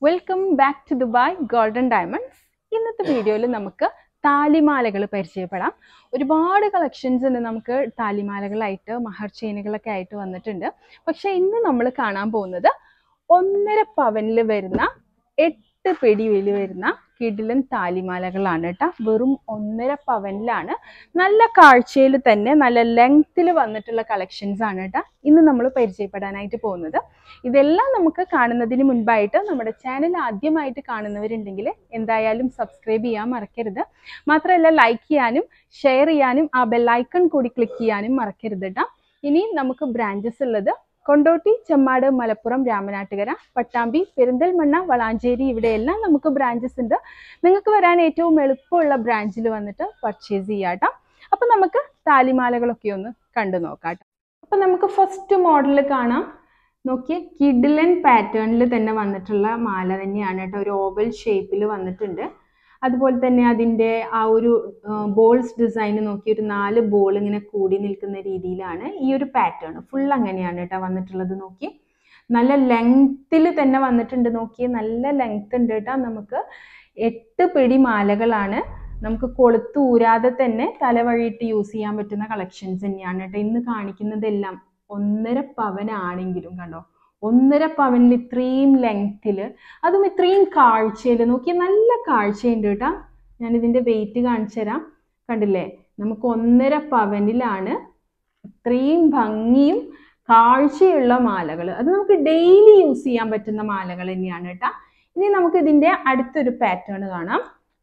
Welcome back to Dubai golden diamonds ഇന്നത്തെ വീഡിയോയിൽ നമുക്ക് താലിമാലകൾ പരിചയപ്പെടാം ഒരുപാട് കളക്ഷൻസ് ഉണ്ട് നമുക്ക് താലിമാലകളായിട്ട് മഹർ ചെയിനുകളൊക്കെ ആയിട്ട് വന്നിട്ടുണ്ട് പക്ഷെ ഇന്ന് നമ്മൾ കാണാൻ പോകുന്നത് ഒന്നര പവനിൽ വരുന്ന എട്ട് പിടിയിൽ വരുന്ന കിടിലൻ താലിമാലകളാണ് കേട്ടോ വെറും ഒന്നര പവനിലാണ് നല്ല കാഴ്ചയിൽ തന്നെ നല്ല ലെങ്ത്തിൽ വന്നിട്ടുള്ള കളക്ഷൻസ് ആണ് കേട്ടോ ഇന്ന് നമ്മൾ പരിചയപ്പെടാനായിട്ട് പോകുന്നത് ഇതെല്ലാം നമുക്ക് കാണുന്നതിന് മുൻപായിട്ട് നമ്മുടെ ചാനൽ ആദ്യമായിട്ട് കാണുന്നവരുണ്ടെങ്കിൽ എന്തായാലും സബ്സ്ക്രൈബ് ചെയ്യാൻ മറക്കരുത് മാത്രമല്ല ലൈക്ക് ചെയ്യാനും ഷെയർ ചെയ്യാനും ആ ബെല്ലൈക്കൺ കൂടി ക്ലിക്ക് ചെയ്യാനും മറക്കരുത് കേട്ടോ ഇനി നമുക്ക് ബ്രാഞ്ചസ് ഉള്ളത് കൊണ്ടോട്ടി ചെമ്മാട് മലപ്പുറം രാമനാട്ടുകര പട്ടാമ്പി പെരിന്തൽമണ്ണ വളാഞ്ചേരി ഇവിടെയെല്ലാം നമുക്ക് ബ്രാഞ്ചസ് ഉണ്ട് നിങ്ങൾക്ക് വരാൻ ഏറ്റവും എളുപ്പമുള്ള ബ്രാഞ്ചിൽ വന്നിട്ട് പർച്ചേസ് ചെയ്യാം കേട്ടോ അപ്പം നമുക്ക് താലിമാലകളൊക്കെ ഒന്ന് കണ്ടു നോക്കാം ട്ടോ. അപ്പം നമുക്ക് ഫസ്റ്റ് മോഡൽ കാണാം നോക്കിയേ കിഡിലൻ പാറ്റേണിൽ തന്നെ വന്നിട്ടുള്ള മാല തന്നെയാണ് കേട്ടോ ഒരു ഓവൽ ഷേപ്പിൽ വന്നിട്ടുണ്ട് അതുപോലെ തന്നെ അതിൻ്റെ ആ ഒരു ബോൾസ് ഡിസൈൻ നോക്കി ഒരു നാല് ബോൾ ഇങ്ങനെ കൂടി നിൽക്കുന്ന രീതിയിലാണ് ഈ ഒരു പാറ്റേൺ ഫുൾ അങ്ങനെയാണ് കേട്ടോ വന്നിട്ടുള്ളത് നോക്കി നല്ല ലെങ്ത്തിൽ തന്നെ വന്നിട്ടുണ്ട് നോക്കി നല്ല ലെങ്ത് ഉണ്ട് കേട്ടോ നമുക്ക് എട്ട് പിടി മാലകളാണ് നമുക്ക് കൊളുത്ത് ഊരാതെ തന്നെ തലവഴിയിട്ട് യൂസ് ചെയ്യാൻ പറ്റുന്ന കളക്ഷൻസ് തന്നെയാണ് കേട്ടോ ഇന്ന് കാണിക്കുന്നതെല്ലാം ഒന്നര പവനാണെങ്കിലും കണ്ടോ ഒന്നര പവനിൽ ഇത്രയും ലെങ്ത്തിൽ അതും ഇത്രയും കാഴ്ചയിൽ നോക്കിയാൽ നല്ല കാഴ്ചയുണ്ട് കേട്ടോ ഞാനിതിൻ്റെ വെയിറ്റ് കാണിച്ചു തരാം കണ്ടില്ലേ നമുക്ക് ഒന്നര പവനിലാണ് ഇത്രയും ഭംഗിയും കാഴ്ചയുള്ള മാലകൾ അത് നമുക്ക് ഡെയിലി യൂസ് ചെയ്യാൻ പറ്റുന്ന മാലകൾ തന്നെയാണ് കേട്ടോ ഇനി നമുക്ക് ഇതിൻ്റെ അടുത്തൊരു പാറ്റേൺ കാണാം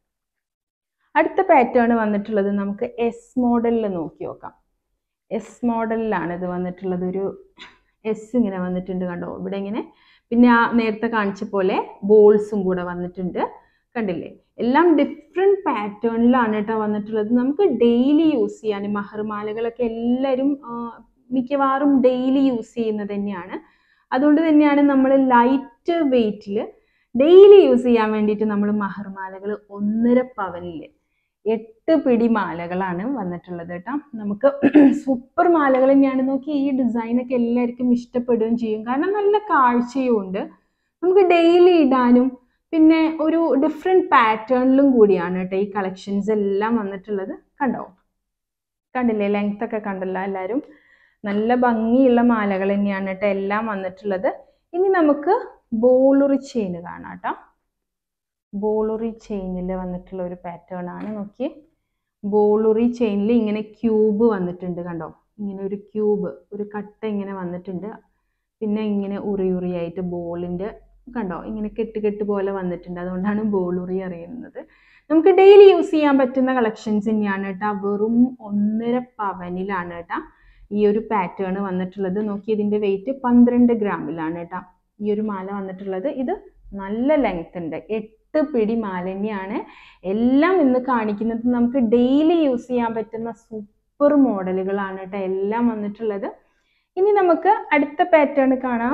അടുത്ത പാറ്റേൺ വന്നിട്ടുള്ളത് നമുക്ക് എസ് മോഡലിൽ നോക്കി നോക്കാം എസ് മോഡലിലാണ് ഇത് വന്നിട്ടുള്ളത് ഒരു എസ് ഇങ്ങനെ വന്നിട്ടുണ്ട് കണ്ടോ ഇവിടെ ഇങ്ങനെ പിന്നെ ആ നേരത്തെ കാണിച്ച പോലെ ബോൾസും കൂടെ വന്നിട്ടുണ്ട് കണ്ടില്ലേ എല്ലാം ഡിഫറെൻറ്റ് പാറ്റേണിലാണ് കേട്ടോ വന്നിട്ടുള്ളത് നമുക്ക് ഡെയിലി യൂസ് ചെയ്യാൻ മഹർമാലകളൊക്കെ എല്ലാവരും ആ, മിക്കവാറും ഡെയിലി യൂസ് ചെയ്യുന്നത് തന്നെയാണ് അതുകൊണ്ട് തന്നെയാണ് നമ്മൾ ലൈറ്റ് വെയിറ്റിൽ ഡെയിലി യൂസ് ചെയ്യാൻ വേണ്ടിയിട്ട് നമ്മൾ മഹർമാലകൾ ഒന്നര പവനിൽ എട്ട് പിടി മാലകളാണ് വന്നിട്ടുള്ളത് കേട്ടോ നമുക്ക് സൂപ്പർ മാലകൾ തന്നെയാണ് നോക്കി ഈ ഡിസൈനൊക്കെ എല്ലാവർക്കും ഇഷ്ടപ്പെടുകയും ചെയ്യും കാരണം നല്ല കാഴ്ചയും ഉണ്ട് നമുക്ക് ഡെയിലി ഇടാനും പിന്നെ ഒരു ഡിഫറെൻറ്റ് പാറ്റേണിലും കൂടിയാണ് കേട്ടോ ഈ കളക്ഷൻസ് എല്ലാം വന്നിട്ടുള്ളത് കണ്ടോ കണ്ടില്ലേ ലെങ്ത് ഒക്കെ കണ്ടല്ലോ എല്ലാവരും നല്ല ഭംഗിയുള്ള മാലകൾ തന്നെയാണ് കേട്ടോ എല്ലാം വന്നിട്ടുള്ളത് ഇനി നമുക്ക് ബോളുറി ചെയിൻ കാണാം കേട്ടോ ബോളുറി ചെയിനിൽ വന്നിട്ടുള്ള ഒരു പാറ്റേൺ ആണ് നോക്കിയേ ബോളുറി ചെയിനിൽ ഇങ്ങനെ ക്യൂബ് വന്നിട്ടുണ്ട് കണ്ടോ ഇങ്ങനെ ഒരു ക്യൂബ് ഒരു കട്ട ഇങ്ങനെ വന്നിട്ടുണ്ട് പിന്നെ ഇങ്ങനെ ഉറി ഉറിയായിട്ട് ബോളിൻ്റെ കണ്ടോ ഇങ്ങനെ കെട്ട് കെട്ട് പോലെ വന്നിട്ടുണ്ട് അതുകൊണ്ടാണ് ബോളുറി അറിയുന്നത് നമുക്ക് ഡെയിലി യൂസ് ചെയ്യാൻ പറ്റുന്ന കളക്ഷൻസ് തന്നെയാണ് കേട്ടോ വെറും ഒന്നര പവനിലാണ് കേട്ടോ ഈ ഒരു പാറ്റേൺ വന്നിട്ടുള്ളത് നോക്കി ഇതിൻ്റെ വെയിറ്റ് പന്ത്രണ്ട് ഗ്രാമിലാണ് കേട്ടോ ഈ ഒരു മാല വന്നിട്ടുള്ളത് ഇത് നല്ല ലെങ്ത് ഉണ്ട് എട്ട് പിടി മാല തന്നെയാണ് എല്ലാം ഇന്ന് കാണിക്കുന്നത് നമുക്ക് ഡെയിലി യൂസ് ചെയ്യാൻ പറ്റുന്ന സൂപ്പർ മോഡലുകളാണ് കേട്ടോ എല്ലാം വന്നിട്ടുള്ളത് ഇനി നമുക്ക് അടുത്ത പാറ്റേൺ കാണാം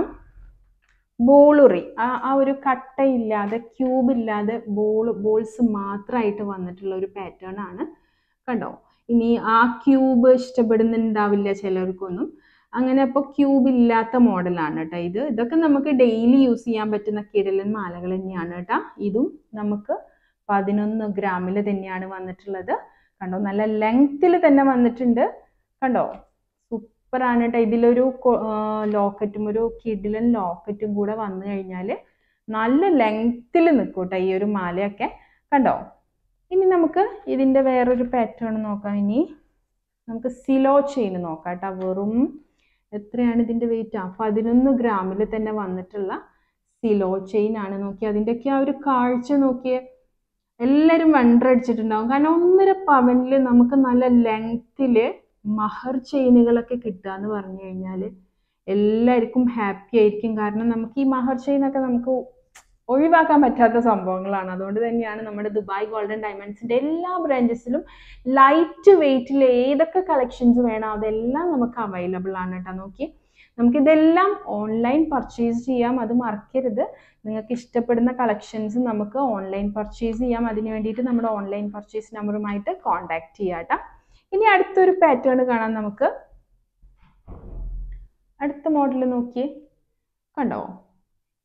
ബോളുറി ആ ആ ഒരു കട്ടയില്ലാതെ ക്യൂബ് ഇല്ലാതെ ബോൾ ബോൾസ് മാത്രമായിട്ട് വന്നിട്ടുള്ള ഒരു പാറ്റേൺ ആണ് കണ്ടോ ഇനി ആ ക്യൂബ് ഇഷ്ടപ്പെടുന്നുണ്ടാവില്ല ചിലർക്കൊന്നും അങ്ങനെ അപ്പോൾ ക്യൂബ് ഇല്ലാത്ത മോഡലാണ് കേട്ടോ ഇത് ഇതൊക്കെ നമുക്ക് ഡെയിലി യൂസ് ചെയ്യാൻ പറ്റുന്ന കിടലൻ മാലകൾ തന്നെയാണ് കേട്ടോ ഇതും നമുക്ക് പതിനൊന്ന് ഗ്രാമിൽ തന്നെയാണ് വന്നിട്ടുള്ളത് കണ്ടോ നല്ല ലെങ്ത്തിൽ തന്നെ വന്നിട്ടുണ്ട് കണ്ടോ സൂപ്പറാണ് കേട്ടോ ഇതിലൊരു ലോക്കറ്റും ഒരു കിടിലൻ ലോക്കറ്റും കൂടെ വന്നു കഴിഞ്ഞാൽ നല്ല ലെങ്ത്തിൽ നിൽക്കും കേട്ടോ ഈ ഒരു മാലയൊക്കെ കണ്ടോ ഇനി നമുക്ക് ഇതിൻ്റെ വേറൊരു പാറ്റേൺ നോക്കാം ഇനി നമുക്ക് സിലോ ചെയിൻ നോക്കാം കേട്ടോ വെറും എത്രയാണ് ഇതിൻ്റെ വെയിറ്റ് ആ പതിനൊന്ന് ഗ്രാമിൽ തന്നെ വന്നിട്ടുള്ള സിലോ ചെയിൻ ആണ് നോക്കി അതിൻ്റെയൊക്കെ ആ ഒരു കാഴ്ച നോക്കിയേ എല്ലാവരും വണ്ടർ അടിച്ചിട്ടുണ്ടാവും കാരണം ഒന്നര പവനിൽ നമുക്ക് നല്ല ലെങ്ത്തിൽ മഹർ ചെയിനുകളൊക്കെ കിട്ടുക എന്ന് പറഞ്ഞു കഴിഞ്ഞാൽ എല്ലാവർക്കും ഹാപ്പി ആയിരിക്കും കാരണം നമുക്ക് ഈ മഹർ ചെയിനൊക്കെ നമുക്ക് ഒഴിവാക്കാൻ പറ്റാത്ത സംഭവങ്ങളാണ് അതുകൊണ്ട് തന്നെയാണ് നമ്മുടെ ദുബായ് ഗോൾഡൻ ഡയമണ്ട്സിൻ്റെ എല്ലാ ബ്രാഞ്ചസിലും ലൈറ്റ് വെയിറ്റിൽ ഏതൊക്കെ കളക്ഷൻസ് വേണം അതെല്ലാം നമുക്ക് അവൈലബിൾ ആണ് കേട്ടോ നോക്കി നമുക്കിതെല്ലാം ഓൺലൈൻ പർച്ചേസ് ചെയ്യാം അത് മറക്കരുത് നിങ്ങൾക്ക് ഇഷ്ടപ്പെടുന്ന കളക്ഷൻസ് നമുക്ക് ഓൺലൈൻ പർച്ചേസ് ചെയ്യാം അതിന് വേണ്ടിയിട്ട് നമ്മുടെ ഓൺലൈൻ പർച്ചേസ് നമ്പറുമായിട്ട് കോൺടാക്ട് ചെയ്യാം കേട്ടോ ഇനി അടുത്തൊരു പാറ്റേൺ കാണാം നമുക്ക് അടുത്ത മോഡൽ നോക്കിയേ കണ്ടോ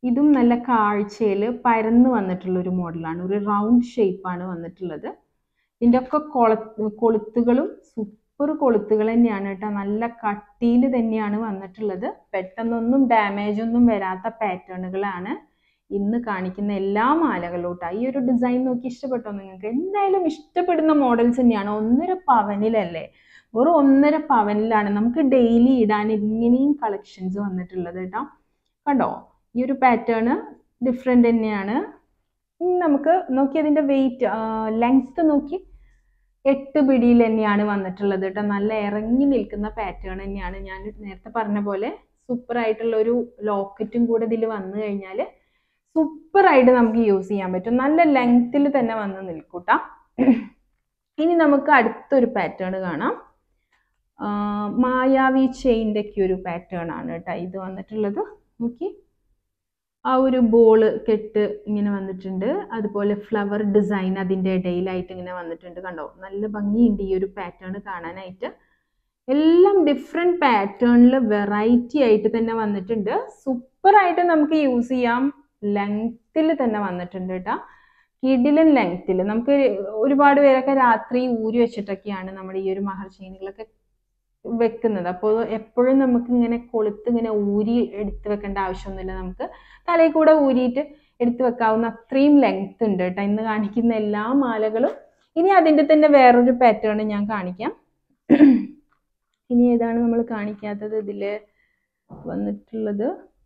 ഇതും നല്ല കാഴ്ചയിൽ പരന്ന് വന്നിട്ടുള്ള ഒരു മോഡലാണ് ഒരു റൗണ്ട് ഷേപ്പാണ് വന്നിട്ടുള്ളത് ഇതിൻ്റെ ഒക്കെ കൊള കൊളുത്തുകളും സൂപ്പർ കൊളുത്തുകൾ തന്നെയാണ് കേട്ടോ നല്ല കട്ടിയിൽ തന്നെയാണ് വന്നിട്ടുള്ളത് പെട്ടെന്നൊന്നും ഡാമേജ് ഒന്നും വരാത്ത പാറ്റേണുകളാണ് ഇന്ന് കാണിക്കുന്ന എല്ലാ മാലകളും കേട്ടോ ഈ ഒരു ഡിസൈൻ നോക്കി ഇഷ്ടപ്പെട്ടോ നിങ്ങൾക്ക് എന്തായാലും ഇഷ്ടപ്പെടുന്ന മോഡൽസ് തന്നെയാണ് ഒന്നര പവനിലല്ലേ വെറും ഒന്നര പവനിലാണ് നമുക്ക് ഡെയിലി ഇടാൻ ഇങ്ങനെയും കളക്ഷൻസ് വന്നിട്ടുള്ളത് കേട്ടോ കണ്ടോ ഈ ഒരു പാറ്റേൺ ഡിഫറെൻ്റ് തന്നെയാണ് ഇനി നമുക്ക് നോക്കി അതിൻ്റെ വെയിറ്റ് ലെങ്ത്ത് നോക്കി എട്ട് പിടിയിൽ തന്നെയാണ് വന്നിട്ടുള്ളത് കേട്ടോ നല്ല ഇറങ്ങി നിൽക്കുന്ന പാറ്റേൺ തന്നെയാണ് ഞാൻ നേരത്തെ പറഞ്ഞ പോലെ സൂപ്പർ ആയിട്ടുള്ള ഒരു ലോക്കറ്റും കൂടെ ഇതിൽ വന്നു കഴിഞ്ഞാൽ സൂപ്പർ ആയിട്ട് നമുക്ക് യൂസ് ചെയ്യാൻ പറ്റും നല്ല ലെങ്ത്തിൽ തന്നെ വന്ന് നിൽക്കൂട്ടാ ഇനി നമുക്ക് അടുത്തൊരു പാറ്റേൺ കാണാം ആ, മായാവി ചെയിൻ്റെ ഒക്കെ ഒരു പാറ്റേൺ ആണ് കേട്ടോ ഇത് വന്നിട്ടുള്ളത് നോക്കി ആ ഒരു ബോള് കെട്ട് ഇങ്ങനെ വന്നിട്ടുണ്ട് അതുപോലെ ഫ്ലവർ ഡിസൈൻ അതിൻ്റെ ഇടയിലായിട്ട് ഇങ്ങനെ വന്നിട്ടുണ്ട് കണ്ടോ നല്ല ഭംഗിയുണ്ട് ഈ ഒരു പാറ്റേൺ കാണാനായിട്ട് എല്ലാം ഡിഫറെൻറ്റ് പാറ്റേണിൽ വെറൈറ്റി ആയിട്ട് തന്നെ വന്നിട്ടുണ്ട് സൂപ്പർ ആയിട്ട് നമുക്ക് യൂസ് ചെയ്യാം ലെങ്ത്തിൽ തന്നെ വന്നിട്ടുണ്ട് കേട്ടോ കിടിലൻ ലെങ്ത്തിൽ നമുക്ക് ഒരുപാട് പേരൊക്കെ രാത്രി ഊരി വെച്ചിട്ടൊക്കെയാണ് നമ്മുടെ ഈ ഒരു മഹർ ചെയിനുകളൊക്കെ വെക്കുന്നത് അപ്പോൾ എപ്പോഴും നമുക്ക് ഇങ്ങനെ കൊളുത്ത് ഇങ്ങനെ ഊരി എടുത്ത് വെക്കേണ്ട ആവശ്യമൊന്നുമില്ല നമുക്ക് തലയിൽ കൂടെ ഊരിയിട്ട് എടുത്ത് വെക്കാവുന്ന അത്രയും ലെങ്ത് ഉണ്ട് കേട്ടോ ഇന്ന് കാണിക്കുന്ന എല്ലാ മാലകളും ഇനി അതിൻ്റെ തന്നെ വേറൊരു പാറ്റേൺ ഞാൻ കാണിക്കാം ഇനി ഏതാണ് നമ്മൾ കാണിക്കാത്തത് ഇതിൽ വന്നിട്ടുള്ളത്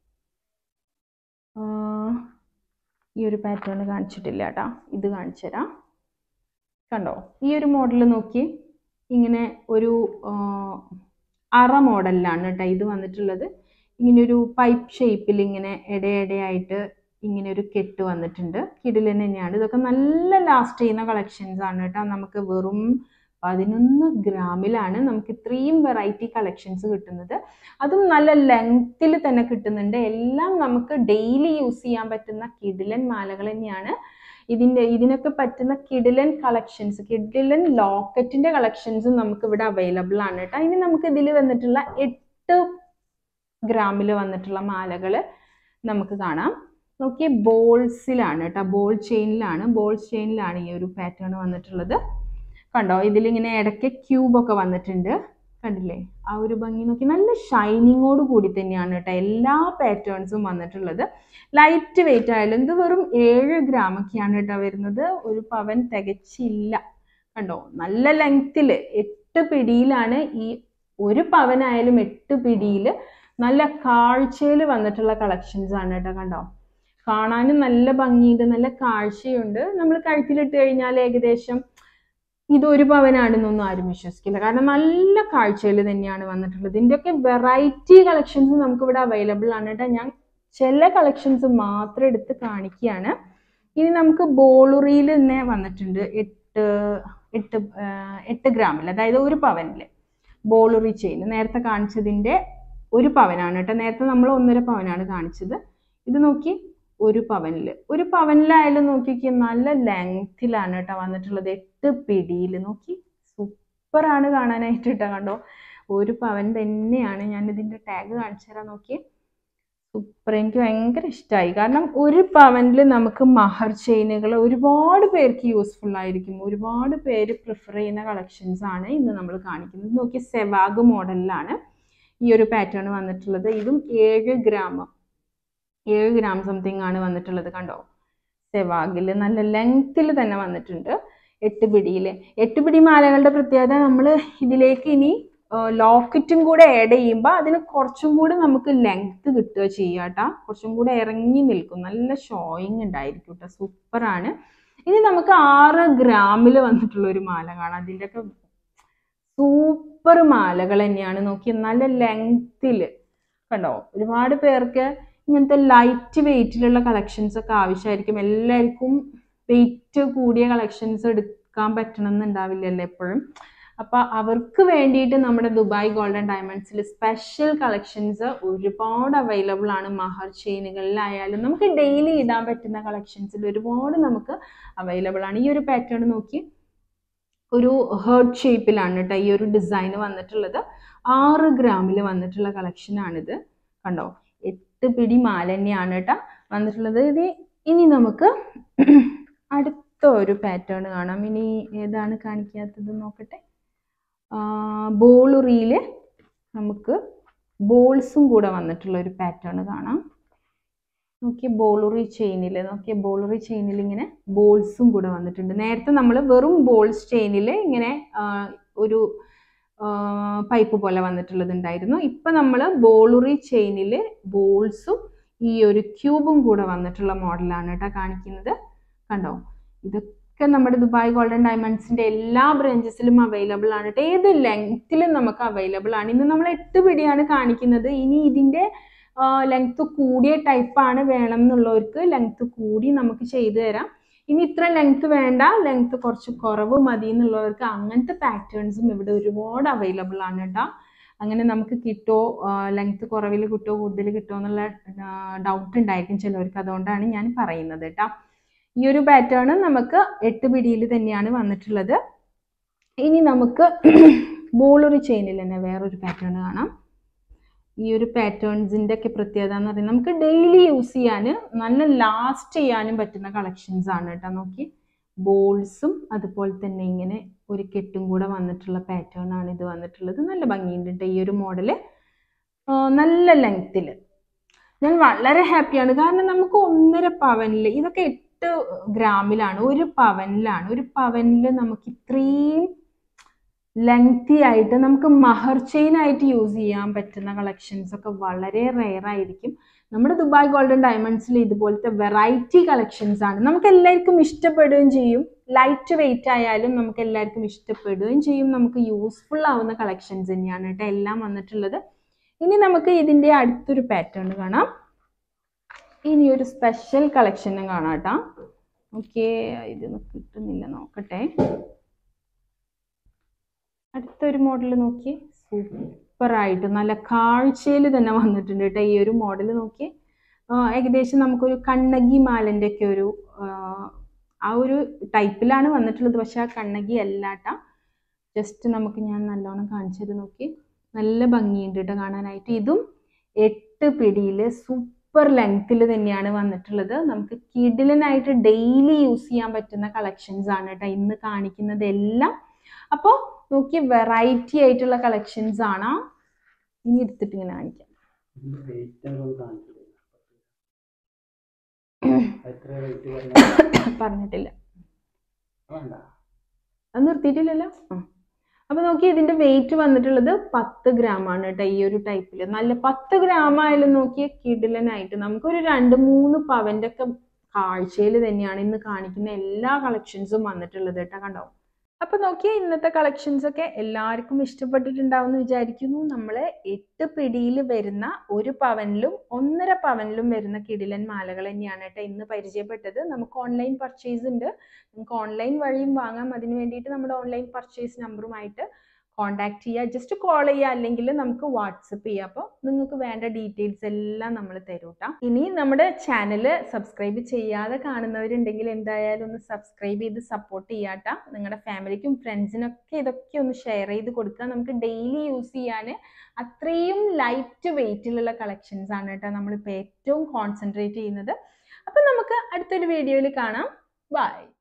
ആ, ഈ ഒരു പാറ്റേൺ കാണിച്ചിട്ടില്ല കേട്ടോ ഇത് കാണിച്ചു തരാം കണ്ടോ ഈ ഒരു മോഡൽ നോക്കി ഇങ്ങനെ ഒരു ആ, അറ മോഡലിലാണ് കേട്ടോ ഇത് വന്നിട്ടുള്ളത് ഇങ്ങനെ ഒരു പൈപ്പ് ഷേപ്പിൽ ഇങ്ങനെ ഇടയിടയായിട്ട് ഇങ്ങനെ ഒരു കെട്ട് വന്നിട്ടുണ്ട് കിടിലൻ തന്നെയാണ് ഇതൊക്കെ നല്ല ലാസ്റ്റ് ചെയ്യുന്ന കളക്ഷൻസ് ആണ് കേട്ടോ നമുക്ക് വെറും പതിനൊന്ന് ഗ്രാമിലാണ് നമുക്ക് ഇത്രയും വെറൈറ്റി കളക്ഷൻസ് കിട്ടുന്നത് അതും നല്ല ലെങ്ത്തിൽ തന്നെ കിട്ടുന്നുണ്ട് എല്ലാം നമുക്ക് ഡെയിലി യൂസ് ചെയ്യാൻ പറ്റുന്ന കിടിലൻ മാലകൾ തന്നെയാണ് ഇതിൻ്റെ ഇതിനൊക്കെ പറ്റുന്ന കിടിലൻ കളക്ഷൻസ് കിടിലൻ ലോക്കറ്റിൻ്റെ കളക്ഷൻസും നമുക്ക് ഇവിടെ അവൈലബിൾ ആണ് കേട്ടോ ഇനി നമുക്ക് ഇതിൽ വന്നിട്ടുള്ള എട്ട് ഗ്രാമിൽ വന്നിട്ടുള്ള മാലകൾ നമുക്ക് കാണാം നോക്കിയേ ബോൾസിലാണ് കേട്ടോ ബോൾ ചെയിനിലാണ് ബോൾ ചെയിനിലാണ് ഈ ഒരു പാറ്റേൺ വന്നിട്ടുള്ളത് കണ്ടോ ഇതിലിങ്ങനെ ഇടയ്ക്ക് ക്യൂബൊക്കെ വന്നിട്ടുണ്ട് കണ്ടില്ലേ ആ ഒരു ഭംഗി നോക്കി നല്ല ഷൈനിങ്ങോട് കൂടി തന്നെയാണ് കേട്ടോ എല്ലാ പാറ്റേൺസും വന്നിട്ടുള്ളത് ലൈറ്റ് വെയിറ്റ് ആയാലും ഇത് വെറും ഏഴ് ഗ്രാമൊക്കെയാണ് കേട്ടോ വരുന്നത് ഒരു പവൻ തികച്ചില്ല കണ്ടോ നല്ല ലെങ്ത്തിൽ എട്ട് പിടിയിലാണ് ഈ ഒരു പവനായാലും എട്ട് പിടിയിൽ നല്ല കാഴ്ചയിൽ വന്നിട്ടുള്ള കളക്ഷൻസ് ആണ് കേട്ടോ കണ്ടോ കാണാനും നല്ല ഭംഗിയുണ്ട് നല്ല കാഴ്ചയുണ്ട് നമ്മൾ കഴുത്തിലിട്ട് കഴിഞ്ഞാൽ ഏകദേശം ഇത് ഒരു പവനാണെന്നൊന്നും ആരും വിശ്വസിക്കില്ല കാരണം നല്ല കാഴ്ചയിൽ തന്നെയാണ് വന്നിട്ടുള്ളത് ഇതിൻ്റെയൊക്കെ വെറൈറ്റി കളക്ഷൻസ് നമുക്ക് ഇവിടെ അവൈലബിൾ ആണ് കേട്ടോ ഞാൻ ചില കളക്ഷൻസ് മാത്രം എടുത്ത് കാണിക്കുകയാണ് ഇനി നമുക്ക് ബോളുറിയിൽ തന്നെ വന്നിട്ടുണ്ട് എട്ട് എട്ട് ആ, എട്ട് ഗ്രാമിൽ അതായത് ഒരു പവനിൽ ബോളുറി ചെയിൻ നേരത്തെ കാണിച്ചതിൻ്റെ ഒരു പവനാണ് കേട്ടോ നേരത്തെ നമ്മൾ ഒന്നര പവനാണ് കാണിച്ചത് ഇത് നോക്കി ഒരു പവനിൽ ഒരു പവനിലായാലും നോക്കിയൊക്കെ നല്ല ലെങ്തിലാണ് കേട്ടോ വന്നിട്ടുള്ളത് എട്ട് പിടിയിൽ നോക്കി സൂപ്പറാണ് കാണാനായിട്ട് കേട്ടോ കണ്ടോ ഒരു പവൻ തന്നെയാണ് ഞാൻ ഇതിൻ്റെ ടാഗ് കാണിച്ചു തരാൻ നോക്കി സൂപ്പർ എനിക്ക് ഭയങ്കര ഇഷ്ടമായി കാരണം ഒരു പവനിൽ നമുക്ക് മഹർ ചെയിനുകൾ ഒരുപാട് പേർക്ക് യൂസ്ഫുൾ ആയിരിക്കും ഒരുപാട് പേര് പ്രിഫർ ചെയ്യുന്ന കളക്ഷൻസ് ആണ് ഇന്ന് നമ്മൾ കാണിക്കുന്നത് നോക്കി സെവാഗ് മോഡലിലാണ് ഈ ഒരു പാറ്റേൺ വന്നിട്ടുള്ളത് ഇതും ഏഴ് ഗ്രാം ഏഴ് ഗ്രാം സംതിങ് ആണ് വന്നിട്ടുള്ളത് കണ്ടോ സെവാഗിൽ നല്ല ലെങ്ത്തിൽ തന്നെ വന്നിട്ടുണ്ട് എട്ട് പിടിയിൽ എട്ട് പിടി മാലകളുടെ പ്രത്യേകത നമ്മൾ ഇതിലേക്ക് ഇനി ലോക്കറ്റും കൂടെ ആഡ് ചെയ്യുമ്പോൾ അതിന് കുറച്ചും കൂടെ നമുക്ക് ലെങ്ത് കിട്ടുക ചെയ്യാട്ടാ കുറച്ചും കൂടെ ഇറങ്ങി നിൽക്കും നല്ല ഷോയിങ് ഉണ്ടായിരിക്കും കേട്ടോ സൂപ്പറാണ് ഇനി നമുക്ക് ആറ് ഗ്രാമിൽ വന്നിട്ടുള്ള ഒരു മാല കാണാം അതിൻ്റെയൊക്കെ സൂപ്പർ മാലകൾ തന്നെയാണ് നോക്കി നല്ല ലെങ്ത്തിൽ കണ്ടോ ഒരുപാട് പേർക്ക് ഇങ്ങനത്തെ ലൈറ്റ് വെയിറ്റിലുള്ള കളക്ഷൻസ് ഒക്കെ ആവശ്യമായിരിക്കും എല്ലാവർക്കും വെയിറ്റ് കൂടിയ കളക്ഷൻസ് എടുക്കാൻ പറ്റണം എന്നുണ്ടാവില്ലല്ലോ എപ്പോഴും അപ്പോൾ അവർക്ക് വേണ്ടിയിട്ട് നമ്മുടെ ദുബായ് ഗോൾഡൻ ഡയമണ്ട്സിൽ സ്പെഷ്യൽ കളക്ഷൻസ് ഒരുപാട് അവൈലബിൾ ആണ് മഹർ ചെയിനുകളിലായാലും നമുക്ക് ഡെയിലി ഇടാൻ പറ്റുന്ന കളക്ഷൻസിൽ ഒരുപാട് നമുക്ക് അവൈലബിൾ ആണ് ഈ ഒരു പാറ്റേൺ നോക്കി ഒരു ഹേർട്ട് ഷേപ്പിലാണ് കേട്ടോ ഈ ഒരു ഡിസൈൻ വന്നിട്ടുള്ളത് ആറ് ഗ്രാമിൽ വന്നിട്ടുള്ള കളക്ഷനാണിത് കണ്ടോ എട്ട് പിടി മാല തന്നെയാണ് കേട്ടോ വന്നിട്ടുള്ളത് ഇത് ഇനി നമുക്ക് അടുത്ത ഒരു പാറ്റേൺ കാണാം ഇനി ഏതാണ് കാണിക്കാത്തത് നോക്കട്ടെ ബോളുറിയിൽ നമുക്ക് ബോൾസും കൂടെ വന്നിട്ടുള്ള ഒരു പാറ്റേൺ കാണാം നോക്കിയ ബോളുറി ചെയിനിൽ നോക്കിയ ബോളുറി ചെയിനിൽ ഇങ്ങനെ ബോൾസും കൂടെ വന്നിട്ടുണ്ട് നേരത്തെ നമ്മൾ വെറും ബോൾസ് ചെയിനിൽ ഇങ്ങനെ ആ, ഒരു പൈപ്പ് പോലെ വന്നിട്ടുള്ളത് ഉണ്ടായിരുന്നു ഇപ്പം നമ്മൾ ബോളുറി ചെയിനിൽ ബോൾസും ഈ ഒരു ക്യൂബും കൂടെ വന്നിട്ടുള്ള മോഡലാണ് കേട്ടോ കാണിക്കുന്നത് കണ്ടോ ഇതൊക്കെ നമ്മുടെ ദുബായ് ഗോൾഡൻ ഡയമണ്ട്സിന്റെ എല്ലാ ബ്രാഞ്ചസിലും അവൈലബിൾ ആണ് കേട്ടോ ഏത് ലെങ്ത്തിലും നമുക്ക് അവൈലബിൾ ആണ് ഇന്ന് നമ്മൾ എട്ട് പിടിയാണ് കാണിക്കുന്നത് ഇനി ഇതിന്റെ ലെങ്ത് കൂടിയ ടൈപ്പാണ് വേണം എന്നുള്ളവർക്ക് ലെങ്ത് കൂടി നമുക്ക് ചെയ്തു തരാം ഇനി ഇത്ര ലെങ്ത് വേണ്ട ലെങ്ത് കുറച്ച് കുറവ് മതി എന്നുള്ളവർക്ക് അങ്ങനത്തെ പാറ്റേൺസും ഇവിടെ ഒരുപാട് അവൈലബിൾ ആണ് കേട്ടോ അങ്ങനെ നമുക്ക് കിട്ടോ ലെങ്ത് കുറവിൽ കിട്ടോ കൂടുതൽ കിട്ടുമോ എന്നുള്ള ഡൗട്ട് ഉണ്ടായിരിക്കും ചിലവർക്ക് അതുകൊണ്ടാണ് ഞാൻ പറയുന്നത് കേട്ടോ ഈ ഒരു പാറ്റേൺ നമുക്ക് എട്ട് പിടിയിൽ തന്നെയാണ് വന്നിട്ടുള്ളത് ഇനി നമുക്ക് ബോളൊരു ചെയിനിൽ തന്നെ വേറൊരു പാറ്റേൺ കാണാം ഈ ഒരു പാറ്റേൺസിൻ്റെ ഒക്കെ പ്രത്യേകത എന്ന് പറയുന്നത് നമുക്ക് ഡെയിലി യൂസ് ചെയ്യാൻ നല്ല ലാസ്റ്റ് ചെയ്യാനും പറ്റുന്ന കളക്ഷൻസ് ആണ് കേട്ടോ നോക്കി ബോൾസും അതുപോലെ തന്നെ ഇങ്ങനെ ഒരു കെട്ടും കൂടെ വന്നിട്ടുള്ള പാറ്റേൺ ആണ് ഇത് വന്നിട്ടുള്ളത് നല്ല ഭംഗിയുണ്ട് കേട്ടോ ഈ ഒരു മോഡല് നല്ല ലെങ്ത്തിൽ ഞാൻ വളരെ ഹാപ്പിയാണ് കാരണം നമുക്ക് ഒന്നര പവനിൽ ഇതൊക്കെ എട്ട് ഗ്രാമിലാണ് ഒരു പവനിലാണ് ഒരു പവനിൽ നമുക്ക് ഇത്രയും ലെങ്തി ആയിട്ട് നമുക്ക് മഹർ ചെയിൻ ആയിട്ട് യൂസ് ചെയ്യാൻ പറ്റുന്ന കളക്ഷൻസ് ഒക്കെ വളരെ റെയർ ആയിരിക്കും നമ്മുടെ ദുബായ് ഗോൾഡൻ ഡയമണ്ട്സിൽ ഇതുപോലത്തെ വെറൈറ്റി കളക്ഷൻസ് ആണ് നമുക്ക് എല്ലാവർക്കും ഇഷ്ടപ്പെടുകയും ചെയ്യും ലൈറ്റ് വെയിറ്റ് ആയാലും നമുക്ക് എല്ലാവർക്കും ഇഷ്ടപ്പെടുകയും ചെയ്യും നമുക്ക് യൂസ്ഫുൾ ആവുന്ന കളക്ഷൻസ് തന്നെയാണ് കേട്ടോ എല്ലാം വന്നിട്ടുള്ളത് ഇനി നമുക്ക് ഇതിൻ്റെ അടുത്തൊരു പാറ്റേൺ കാണാം ഇനി ഒരു സ്പെഷ്യൽ കളക്ഷനും കാണാം കേട്ടോ ഓക്കെ ഇത് കിട്ടുന്നില്ല നോക്കട്ടെ അടുത്തൊരു മോഡൽ നോക്കി സൂപ്പറായിട്ട് നല്ല കാഴ്ചയിൽ തന്നെ വന്നിട്ടുണ്ട് കേട്ടോ ഈ ഒരു മോഡൽ നോക്കി ഏകദേശം നമുക്കൊരു കണ്ണകി മാലൻ്റെ ഒക്കെ ഒരു ആ ഒരു ടൈപ്പിലാണ് വന്നിട്ടുള്ളത് പക്ഷെ ആ കണ്ണകി അല്ലാട്ട ജസ്റ്റ് നമുക്ക് ഞാൻ നല്ലോണം കാണിച്ചത് നോക്കി നല്ല ഭംഗിയുണ്ട് കേട്ടോ കാണാനായിട്ട് ഇതും എട്ട് പിടിയിൽ സൂപ്പർ ലെങ്ത്തിൽ തന്നെയാണ് വന്നിട്ടുള്ളത് നമുക്ക് കിഡിലിനായിട്ട് ഡെയിലി യൂസ് ചെയ്യാൻ പറ്റുന്ന കളക്ഷൻസ് ആണ് കേട്ടോ ഇന്ന് കാണിക്കുന്നത് എല്ലാം അപ്പോൾ നോക്കി വെറൈറ്റി ആയിട്ടുള്ള കളക്ഷൻസ് ആണ് ഇനി എടുത്തിട്ട് ഇങ്ങനെ കാണിക്കാം പറഞ്ഞിട്ടില്ല അത് നിർത്തിയിട്ടില്ലല്ലോ ആ അപ്പൊ നോക്കി ഇതിന്റെ വെയിറ്റ് വന്നിട്ടുള്ളത് പത്ത് ഗ്രാം ആണ് കേട്ടോ ഈ ഒരു ടൈപ്പിൽ നല്ല പത്ത് ഗ്രാം ആയാലും നോക്കിയ കിടിലനായിട്ട് നമുക്കൊരു രണ്ട് മൂന്ന് പവന്റെ ഒക്കെ കാഴ്ചയിൽ തന്നെയാണ് ഇന്ന് കാണിക്കുന്ന എല്ലാ കളക്ഷൻസും വന്നിട്ടുള്ളത് കേട്ടോ കണ്ടോ അപ്പൊ നോക്കിയ ഇന്നത്തെ കളക്ഷൻസ് ഒക്കെ എല്ലാവർക്കും ഇഷ്ടപ്പെട്ടിട്ടുണ്ടാവും എന്ന് വിചാരിക്കുന്നു നമ്മൾ എട്ട് പിടിയിൽ വരുന്ന ഒരു പവനിലും ഒന്നര പവനിലും വരുന്ന കിടിലൻ മാലകൾ തന്നെയാണ് കേട്ടോ ഇന്ന് പരിചയപ്പെട്ടത് നമുക്ക് ഓൺലൈൻ പർച്ചേസ് ഉണ്ട് നമുക്ക് ഓൺലൈൻ വഴിയും വാങ്ങാം അതിന് വേണ്ടിയിട്ട് നമ്മുടെ ഓൺലൈൻ പർച്ചേസ് നമ്പറുമായിട്ട് കോൺടാക്ട് ചെയ്യുക ജസ്റ്റ് കോൾ ചെയ്യുക അല്ലെങ്കിൽ നമുക്ക് വാട്സപ്പ് ചെയ്യാം അപ്പോൾ നിങ്ങൾക്ക് വേണ്ട ഡീറ്റെയിൽസ് എല്ലാം നമ്മൾ തരും കേട്ടോ ഇനി നമ്മുടെ ചാനൽ സബ്സ്ക്രൈബ് ചെയ്യാതെ കാണുന്നവരുണ്ടെങ്കിൽ എന്തായാലും ഒന്ന് സബ്സ്ക്രൈബ് ചെയ്ത് സപ്പോർട്ട് ചെയ്യാട്ടോ നിങ്ങളുടെ ഫാമിലിക്കും ഫ്രണ്ട്സിനൊക്കെ ഇതൊക്കെ ഒന്ന് ഷെയർ ചെയ്ത് കൊടുക്കുക നമുക്ക് ഡെയിലി യൂസ് ചെയ്യാൻ അത്രയും ലൈറ്റ് വെയിറ്റിലുള്ള കളക്ഷൻസ് ആണ് കേട്ടോ നമ്മളിപ്പോൾ ഏറ്റവും കോൺസെൻട്രേറ്റ് ചെയ്യുന്നത് അപ്പം നമുക്ക് അടുത്തൊരു വീഡിയോയിൽ കാണാം ബൈ